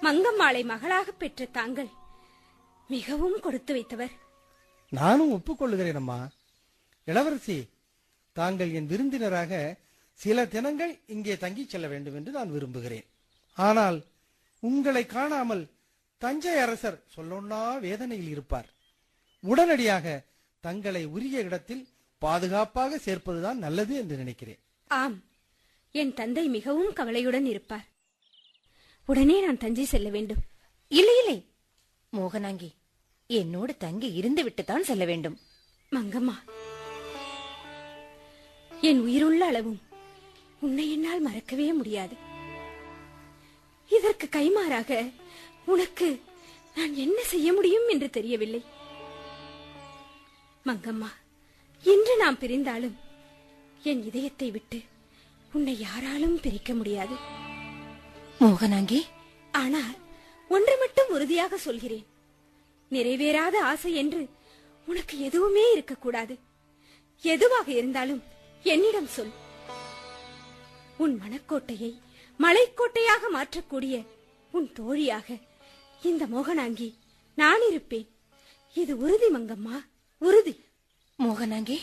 மங்கம்மாளை மகளாக பெற்ற தாங்கள் மிகவும் கொடுத்து வைத்தவர் நானும் ஒப்புக்கொள்ளுகிறேன் அம்மா இளவரசி தாங்கள் என் விருந்தினராக சில தினங்கள் இங்கே தங்கிச் செல்ல வேண்டும் என்று நான் விரும்புகிறேன் ஆனால் உங்களை காணாமல் தஞ்சை அரசர் சொல்லொன்னா வேதனையில் இருப்பார் உடனடியாக தங்களை உரிய இடத்தில் பாதுகாப்பாக சேர்ப்பதுதான் நல்லது என்று நினைக்கிறேன் ஆம் என் தந்தை மிகவும் கவலையுடன் இருப்பார் உடனே நான் தஞ்சை செல்ல வேண்டும் இல்லை இல்லை மோகனாங்கி என்னோடு தங்கி இருந்து விட்டுத்தான் செல்ல வேண்டும் மங்கம்மா என் உயிருள்ள அளவும் உன்னை என்னால் மறக்கவே முடியாது இதற்கு கைமாறாக உனக்கு நான் என்ன செய்ய முடியும் என்று தெரியவில்லை மங்கம்மா இன்று நாம் பிரிந்தாலும் என் இதயத்தை விட்டு உன்னை யாராலும் பிரிக்க முடியாது மோகனாங்கி ஆனால் ஒன்று மட்டும் உறுதியாக சொல்கிறேன் நிறைவேறாத ஆசை என்று உனக்கு எதுவுமே இருக்கக்கூடாது எதுவாக இருந்தாலும் என்னிடம் சொல் உன் மனக்கோட்டையை மலைக்கோட்டையாக மாற்றக்கூடிய உன் தோழியாக இந்த மோகனாங்கி நான் இருப்பேன் இது உறுதி மங்கம்மா உறுதி மோகனாங்கி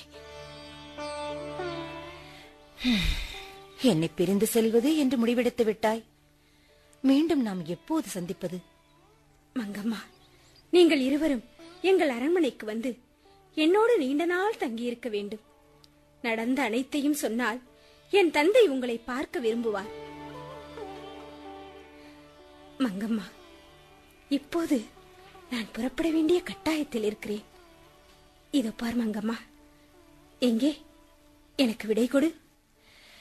ஹம், என்னை பிரிந்து செல்வது என்று முடிவெடுத்து விட்டாய் மீண்டும் நாம் எப்போது சந்திப்பது மங்கம்மா நீங்கள் இருவரும் எங்கள் அரண்மனைக்கு வந்து என்னோடு நீண்ட நாள் தங்கியிருக்க வேண்டும் நடந்த அனைத்தையும் சொன்னால் என் தந்தை உங்களை பார்க்க விரும்புவார் மங்கம்மா இப்போது நான் புறப்பட வேண்டிய கட்டாயத்தில் இருக்கிறேன் இதோ பார் மங்கம்மா எங்கே எனக்கு விடை கொடு